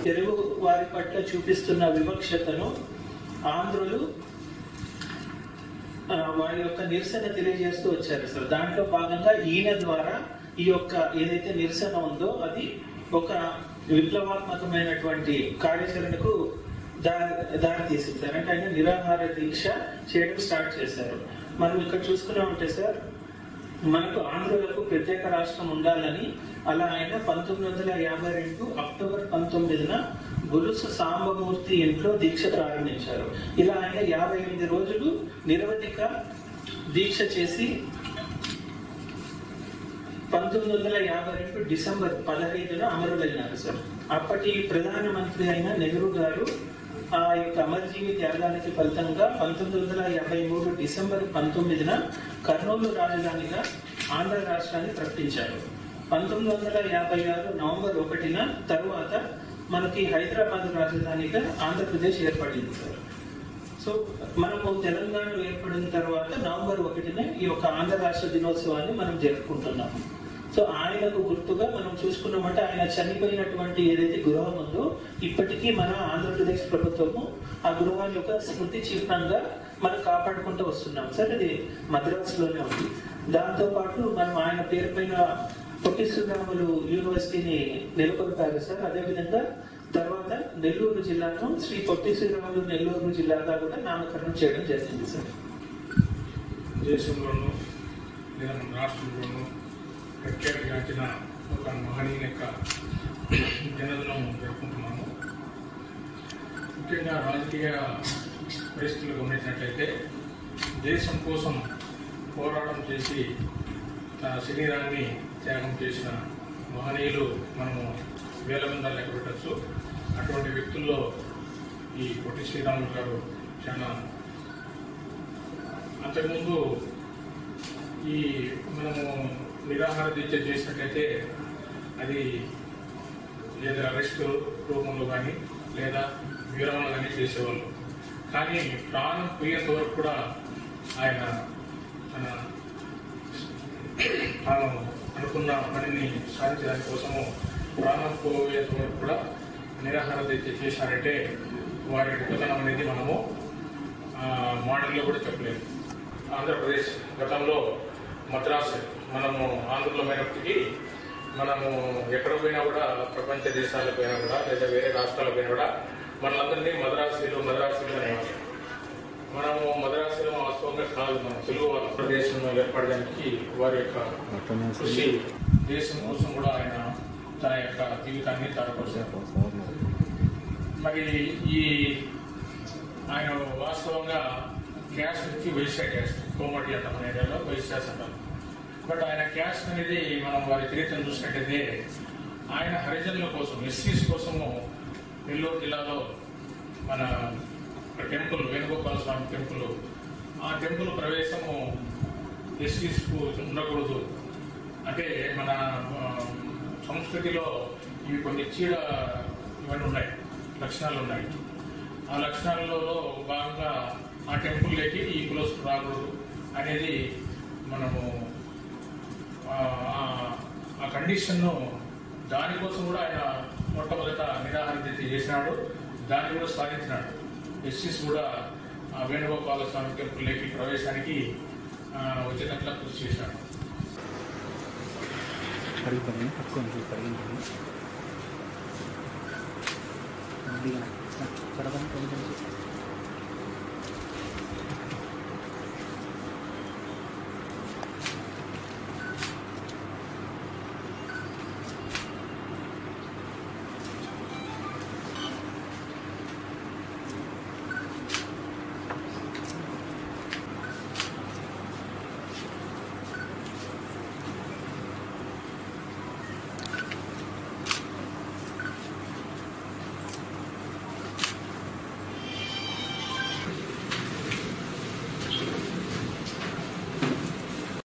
తెలుగు వారి పట్ల చూపిస్తున్న వివక్షతను ఆంధ్రులు ఆ, వారి యొక్క నిరసన తెలియజేస్తూ వచ్చారు సార్ దాంట్లో భాగంగా ఈయన ద్వారా ఈ యొక్క ఏదైతే నిరసన ఉందో అది ఒక విప్లవాత్మకమైనటువంటి కార్యాచరణకు దారి దారి తీసింది సార్ అంటే ఆయన నిరాహార దీక్ష చేయడం స్టార్ట్ చేశారు మనం ఇక్కడ చూసుకున్నా ఉంటే సార్ మనకు ఆంధ్రులకు ప్రత్యేక రాష్ట్రం ఉండాలని అలా ఆయన పంతొమ్మిది వందల యాభై రెండు అక్టోబర్ పంతొమ్మిదిన గులుసు సాంబమూర్తి ఇంట్లో దీక్ష ప్రారంభించారు ఇలా ఆయన యాభై ఎనిమిది రోజులు నిరవధిక దీక్ష చేసి పంతొమ్మిది వందల యాభై రెండు డిసెంబర్ పదహైదున అమరులైనారు సార్ అప్పటి ప్రధానమంత్రి అయిన నెహ్రూ గారు ఆ యొక్క అమరజీవి త్యాగానికి ఫలితంగా పంతొమ్మిది వందల యాభై మూడు డిసెంబర్ పంతొమ్మిదిన కర్నూలు రాజధానిగా ఆంధ్ర రాష్ట్రాన్ని ప్రకటించారు పంతొమ్మిది వందల యాభై ఆరు నవంబర్ ఒకటిన తరువాత మనకి హైదరాబాద్ రాజధానిగా ఆంధ్రప్రదేశ్ ఏర్పడింది సార్ సో మనము తెలంగాణ ఏర్పడిన తర్వాత నవంబర్ ఒకటిన ఈ యొక్క ఆంధ్ర రాష్ట్ర దినోత్సవాన్ని మనం జరుపుకుంటున్నాము సో ఆయనకు గుర్తుగా మనం చూసుకున్నామంటే ఆయన చనిపోయినటువంటి ఏదైతే గృహం ఉందో ఇప్పటికీ మన ఆంధ్రప్రదేశ్ ప్రభుత్వము ఆ గృహాన్ని యొక్క స్మృతి చిహ్నంగా మనం కాపాడుకుంటూ వస్తున్నాం సార్ అది మద్రాసులోనే ఉంది దాంతో పాటు మనం ఆయన పేరు పైన పొట్టి శ్రీరాములు యూనివర్సిటీని నెలకొల్పారు సార్ అదేవిధంగా తర్వాత నెల్లూరు జిల్లాను శ్రీ పొట్టి శ్రీరాములు నెల్లూరు జిల్లాగా కూడా నామకరణం చేయడం జరిగింది సార్ దేశంలోనూ లేదా మన రాష్ట్రంలోనూ ప్రఖ్యాతిగాంచిన ఒక మహనీయుని యొక్క జన్మదినం జరుపుకుంటున్నాము ముఖ్యంగా రాజకీయ పరిస్థితులు గమనించినట్లయితే దేశం కోసం పోరాటం చేసి తన శరీరాన్ని త్యాగం చేసిన మహనీయులు మనము వేల మంది లెక్క పెట్టచ్చు అటువంటి వ్యక్తుల్లో ఈ పొట్టి శ్రీరాములు గారు చాలా అంతకుముందు ఈ మనము నిరాహార దీక్ష చేసినట్లయితే అది లేదా అరెస్ట్ రూపంలో కానీ లేదా విరమణ కానీ చేసేవాళ్ళు కానీ ప్రాణం పోయేంత వరకు కూడా ఆయన తన తాను అనుకున్న పనిని సాధించడానికి కోసము ప్రాణం పోయేంత వరకు కూడా నిరాహార దీక్ష చేశారంటే వారి గొప్పతనం అనేది మనము ఆ, మోడల్లో కూడా చెప్పలేదు ఆంధ్రప్రదేశ్ గతంలో మద్రాసు మనము ఆంధ్రలో పోయినప్పటికీ మనము ఎక్కడ పోయినా కూడా ప్రపంచ దేశాలకు పోయినా కూడా లేదా వేరే రాష్ట్రాలకు పోయినా కూడా మనలందరినీ మద్రాసులు మద్రాసులు అనేవాళ్ళు మనము మద్రాసులో వాస్తవంగా కాదు మన తెలుగు వాళ్ళ దేశంలో ఏర్పడడానికి వారి యొక్క కృషి దేశం కోసం కూడా ఆయన తన యొక్క జీవితాన్ని తారపరిచారు మరి ఈ ఆయన వాస్తవంగా క్యాస్ట్ వచ్చి వైశ్య క్యాస్ట్ కోమటి అంటాం మన ఏరియాలో వైశ్యాస్ అంటాం బట్ ఆయన క్యాస్ట్ అనేది మనం వారి చరిత్రను చూసినట్టయితే ఆయన హరిజనుల కోసం ఎస్సీస్ కోసము నెల్లూరు జిల్లాలో మన టెంపుల్ వేణుగోపాల స్వామి టెంపుల్ ఆ టెంపుల్ ప్రవేశము ఎస్సీస్కు ఉండకూడదు అంటే మన ఆ, సంస్కృతిలో ఇవి కొన్ని చీడ ఇవన్నీ ఉన్నాయి లక్షణాలు ఉన్నాయి ఆ లక్షణాలలో భాగంగా ఆ టెంపుల్లోకి ఈ కులస్తులు రాకూడదు అనేది మనము ఆ, ఆ- ఆ కండిషన్ను దానికోసం కూడా ఆయన మొట్టమొదట నిరాహార దీక్ష చేసినాడు దాన్ని కూడా సాధించినాడు ఎస్సీస్ కూడా ఆ వేణుగోపాల స్వామి టెంపుల్లోకి ప్రవేశానికి ఆ, వచ్చేటట్లా కృషి చేశాడు కడిగిపోయి పట్టుకొని కడిగింది కొద్దిగా కడగని కొంచెం